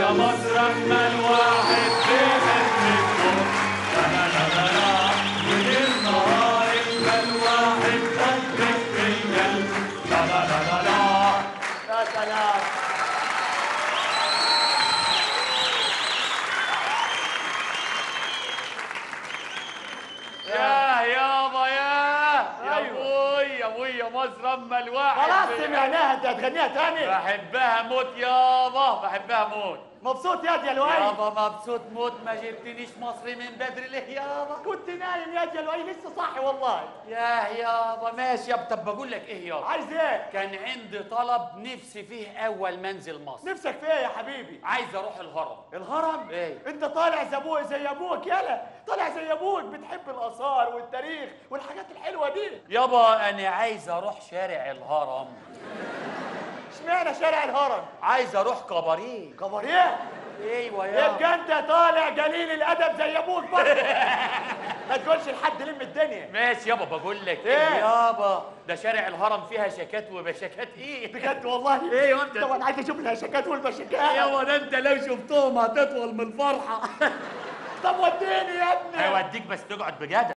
يا مصر اما الواحد بيحب الكون لا لا لا لا لا وليل نهار اما الواحد قلبك في القلب لا لا لا لا لا يا سلام يا يابا يا يا أيوة. ابوي يا ابوي يا مصر اما الواحد خلاص بيحب- سمعناها انت هتغنيها تاني بحبها موت يابا بحبها موت مبسوط يا يا لؤي يابا مبسوط موت ما جبتنيش مصري من بدري ليه يابا كنت نايم يا يا لؤي لسه صاحي والله يا يابا ماشي يابا طب بقول لك ايه يابا عايز ايه كان عندي طلب نفسي فيه اول منزل مصر نفسك في ايه يا حبيبي عايز اروح الهرم الهرم إيه؟ انت طالع زي ابوك زي ابوك يلا طالع زي ابوك بتحب الاثار والتاريخ والحاجات الحلوه دي يابا انا عايز اروح شارع الهرم اشمعنى شارع الهرم عايز اروح كباريه كباريه ايوه يابا يبقى انت طالع قليل الادب زي ابوك برضه ما تقولش لحد لم الدنيا ماشي يابا بقول لك إيه؟ يابا ده شارع الهرم فيها شكات وبشكات ايه بجد والله ايه يا انت طب انا عايز اشوف الهشكات والبشكات يابا ده انت لو شفتهم هتطول من الفرحه طب وديني يا ابني هيوديك بس تقعد بجد